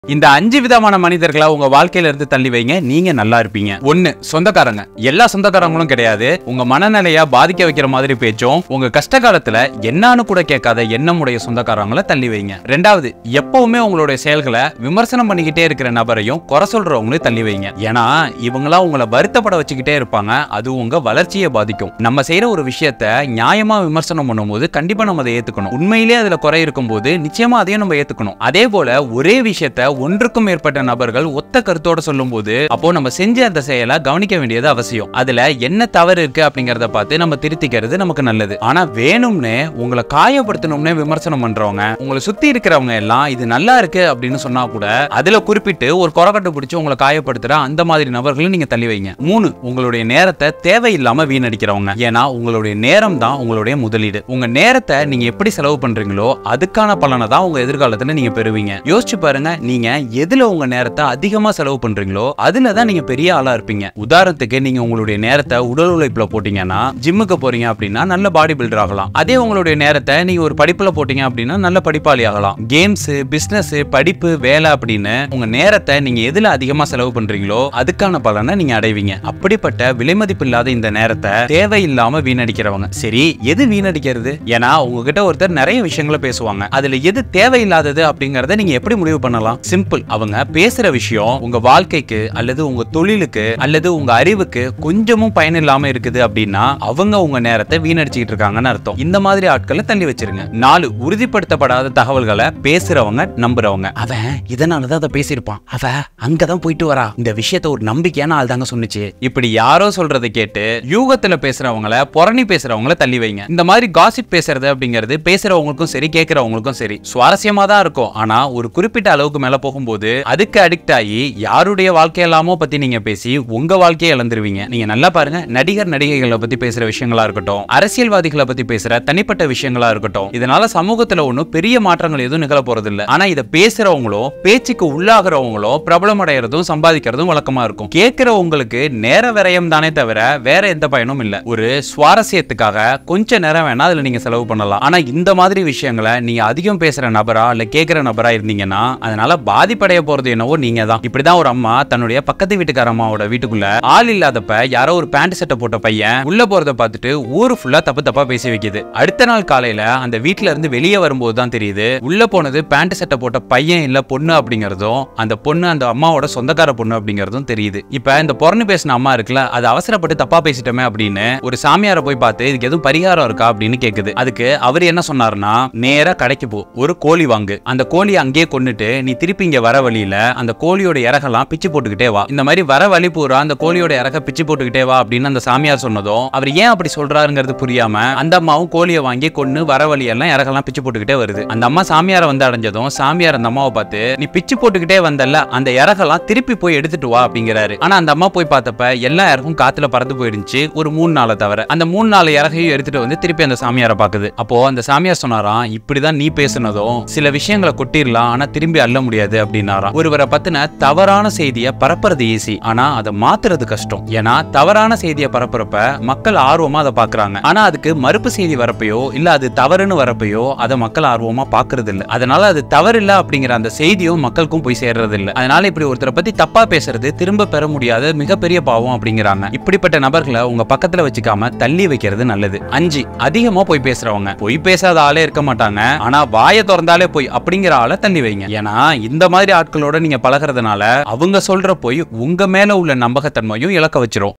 இந்த அஞ்சு விதமான மனிதர்களை உங்க வாழ்க்கையில இருந்து தள்ளி வைங்க நீங்க நல்லா இருப்பீங்க ஒண்ணு சொந்தக்காரங்க எல்லா சொந்தக்காரங்களும் கிடையாது உங்க மனநிலைய பாதிக்க வைக்கிற மாதிரி பேச்சும் உங்க கஷ்ட காலத்துல என்னன்னு கூட கேட்காத எண்ணமுடைய சொந்தக்காரங்களை தள்ளி வைங்க ரெண்டாவது எப்பவுமே உங்களுடைய செயல்களை விமர்சனம் பண்ணிக்கிட்டே இருக்கிற நபரையும் குறை சொல்றவங்களையும் தள்ளி வைங்க ஏன்னா இவங்களா உங்களை வருத்தப்பட வச்சுக்கிட்டே இருப்பாங்க அது உங்க வளர்ச்சியை பாதிக்கும் நம்ம செய்யற ஒரு விஷயத்த நியாயமா விமர்சனம் பண்ணும்போது கண்டிப்பா நம்ம அதை ஏத்துக்கணும் உண்மையிலேயே அதுல குறை இருக்கும்போது நிச்சயமா அதையும் நம்ம ஏத்துக்கணும் அதே போல ஒரே விஷயத்த ஒன்றுக்கும் மேற்பட்ட நபர்கள் ஒத்த கருத்தோட சொல்லும்போது அப்போ நம்ம செஞ்ச அந்த செயலை கவனிக்க வேண்டியது அவசியம் அதுல என்ன தவறு இருக்கு அப்படிங்கறத பார்த்து நம்ம திருத்திக்கிறது நமக்கு நல்லது ஆனா வேணும்னே உங்களை காயப்படுத்தணும்னே விமர்சனம் பண்றவங்க உங்களை சுத்தி இருக்கிறவங்க எல்லாம் இது நல்லா இருக்கு அப்படின்னு சொன்னா கூட அதுல குறிப்பிட்டு ஒரு கொரக்கட்டை பிடிச்சு உங்களை காயப்படுத்துற அந்த மாதிரி நபர்களும் நீங்க தள்ளி வைங்க மூணு உங்களுடைய நேரத்தை தேவையில்லாம வீணடிக்கிறவங்க ஏன்னா உங்களுடைய நேரம் தான் உங்களுடைய முதலீடு உங்க நேரத்தை நீங்க எப்படி செலவு பண்றீங்களோ அதுக்கான பலனை தான் உங்க எதிர்காலத்துல நீங்க பெறுவீங்க யோசிச்சு பாருங்க நீங்க எதுல உங்க நேரத்தை அதிகமா செலவு பண்றீங்களோ அதுல தான் நீங்க பெரிய ஆளா இருப்பீங்க உதாரணத்துக்கு நீங்க உங்களுடைய நேரத்தை உடல் உழைப்புல போட்டீங்கன்னா ஜிம்முக்கு போறீங்க அப்படின்னா நல்ல பாடி பில்டர் ஆகலாம் அதே உங்களுடைய நேரத்தை நீங்க ஒரு படிப்புல போட்டீங்க அப்படின்னா நல்ல படிப்பாளி ஆகலாம் கேம்ஸ் பிசினஸ் படிப்பு வேலை அப்படின்னு உங்க நேரத்தை நீங்க எதுல அதிகமா செலவு பண்றீங்களோ அதுக்கான பலனை நீங்க அடைவீங்க அப்படிப்பட்ட விலைமதிப்பு இல்லாத இந்த நேரத்தை தேவையில்லாம வீணடிக்கிறவங்க சரி எது வீணடிக்கிறது ஏன்னா உங்ககிட்ட ஒருத்தர் நிறைய விஷயங்களை பேசுவாங்க அதுல எது தேவையில்லாதது அப்படிங்கறத நீங்க எப்படி முடிவு பண்ணலாம் சிம்பிள் அவங்க பேசுற விஷயம் உங்க வாழ்க்கைக்கு அல்லது உங்க தொழிலுக்கு அல்லது உங்க அறிவுக்கு கொஞ்சமும் பயன் இல்லாம இருக்குது அப்படின்னா அவங்க உங்க நேரத்தை வீணடிச்சுக்கிட்டு இருக்காங்கன்னு அர்த்தம் இந்த மாதிரி ஆட்களை தள்ளி வச்சிருங்க நாலு உறுதிப்படுத்தப்படாத தகவல்களை பேசுறவங்க நம்புறவங்க அவன் இதனாலதான் அதை பேசியிருப்பான் அவ அங்கதான் போயிட்டு வரா இந்த விஷயத்த ஒரு நம்பிக்கையான ஆள் தாங்க சொன்னுச்சு இப்படி யாரோ சொல்றதை கேட்டு யூகத்துல பேசுறவங்கள புரணி பேசுறவங்கள தள்ளி வைங்க இந்த மாதிரி காசிப் பேசுறது அப்படிங்கிறது பேசுறவங்களுக்கும் சரி கேட்கறவங்களுக்கும் சரி சுவாரஸ்யமா தான் இருக்கும் ஆனா ஒரு குறிப்பிட்ட அளவுக்கு மேல போகும்போது அதுக்கு அடிக்ட் ஆகி யாருடைய வாழ்க்கையெல்லாமோ பத்தி நீங்க பேசி உங்க வாழ்க்கையை இழந்துருவீங்க நீங்க நல்லா பாருங்க நடிகர் நடிகைகளை பத்தி பேசுற விஷயங்களா இருக்கட்டும் அரசியல்வாதிகளை பத்தி பேசுற தனிப்பட்ட விஷயங்களா இருக்கட்டும் இதனால சமூகத்துல ஒண்ணும் பெரிய மாற்றங்கள் எதுவும் நிகழ போறது இல்ல ஆனா இத பேசுறவங்களோ பேச்சுக்கு உள்ளாகிறவங்களோ பிரபலம் அடைகிறதும் சம்பாதிக்கிறதும் வழக்கமா இருக்கும் கேட்கிறவங்களுக்கு நேர விரயம் தானே தவிர வேற எந்த பயனும் இல்ல ஒரு சுவாரஸ்யத்துக்காக கொஞ்ச நேரம் வேணா அதுல நீங்க செலவு பண்ணலாம் ஆனா இந்த மாதிரி விஷயங்களை நீங்க அதிகம் பேசுற நபரா இல்ல கேட்கிற நபரா இருந்தீங்கன்னா அதனால பாதிப்படைய போறது என்னவோ நீங்க தான் இப்படிதான் ஒரு அம்மா தன்னுடைய பக்கத்து வீட்டுக்கார அம்மாவோட வீட்டுக்குள்ள ஆள் இல்லாதப்ப யாரோ ஒரு பேண்ட் சட்டை போட்ட பையன் உள்ள போறத பார்த்துட்டு ஊரு ஃபுல்லா தப்பு தப்பா பேசி வைக்குது அடுத்த நாள் காலையில அந்த வீட்ல இருந்து வெளியே வரும்போது தான் தெரியுது உள்ள போனது பேண்ட் சட்டை போட்ட பையன் இல்ல பொண்ணு அப்படிங்கறதும் அந்த பொண்ணு அந்த அம்மாவோட சொந்தக்கார பொண்ணு அப்படிங்கறதும் தெரியுது இப்ப இந்த பொண்ணு பேசின அம்மா இருக்குல்ல அது அவசரப்பட்டு தப்பா பேசிட்டோமே அப்படின்னு ஒரு சாமியாரை போய் பார்த்து இதுக்கு எதுவும் பரிகாரம் இருக்கா அப்படின்னு கேக்குது அதுக்கு அவர் என்ன சொன்னாருன்னா நேரா கடைக்கு போ ஒரு கோழி வாங்கு அந்த கோழியை அங்கேயே கொன்னுட்டு நீ திருப்பி இங்க வர வழியில அந்த கோழியோட இறகெல்லாம் பிச்சு போட்டுக்கிட்டே வா இந்த மாதிரி வர வழி பூரா அந்த கோழியோட இறக பிச்சு போட்டுக்கிட்டே வா அப்படின்னு அந்த சாமியார் சொன்னதும் அவர் ஏன் அப்படி சொல்றாருங்கிறது புரியாம அந்த அம்மாவும் கோழியை வாங்கி கொன்னு வர வழியெல்லாம் இறகெல்லாம் பிச்சு போட்டுக்கிட்டே வருது அந்த அம்மா சாமியாரை வந்து அடைஞ்சதும் சாமியார் அந்த அம்மாவை பார்த்து நீ பிச்சு போட்டுக்கிட்டே வந்தல்ல அந்த இறகெல்லாம் திருப்பி போய் எடுத்துட்டு வா அப்படிங்கிறாரு ஆனா அந்த அம்மா போய் பார்த்தப்ப எல்லா இறகும் காத்துல பறந்து போயிருந்துச்சு ஒரு மூணு நாளை தவிர அந்த மூணு நாலு இறகையும் எடுத்துட்டு வந்து திருப்பி அந்த சாமியாரை பாக்குது அப்போ அந்த சாமியார் சொன்னாராம் இப்படிதான் நீ பேசுனதும் சில விஷயங்களை கொட்டிடலாம் ஆனா திரும்பி அள்ள முடியாது அப்படின்னாராம் ஒருவரை பத்தின தவறான செய்தியை பரப்புறது ஈஸி ஆனா அதை மாத்துறது கஷ்டம் ஏன்னா தவறான செய்தியை பரப்புறப்ப மக்கள் ஆர்வமா அதை பாக்குறாங்க ஆனா அதுக்கு மறுப்பு செய்தி வரப்பையோ இல்ல அது தவறுன்னு வரப்பையோ அதை மக்கள் ஆர்வமா பாக்குறது இல்ல அதனால அது தவறு இல்ல அப்படிங்கிற அந்த செய்தியும் மக்களுக்கும் போய் சேர்றது இல்ல அதனால இப்படி ஒருத்தரை பத்தி தப்பா பேசுறது திரும்ப பெற முடியாத மிகப்பெரிய பாவம் அப்படிங்கிறாங்க இப்படிப்பட்ட நபர்களை உங்க பக்கத்துல வச்சுக்காம தள்ளி வைக்கிறது நல்லது அஞ்சு அதிகமா போய் பேசுறவங்க பொய் பேசாத ஆளே இருக்க மாட்டாங்க ஆனா வாயை திறந்தாலே போய் அப்படிங்கிற ஆளை தள்ளி வைங்க ஏன்னா இந்த மாதிரி ஆட்களோட நீங்க பழகுறதுனால அவங்க சொல்ற பொய் உங்க மேல உள்ள நம்பகத்தன்மையும் இழக்க வச்சிரும்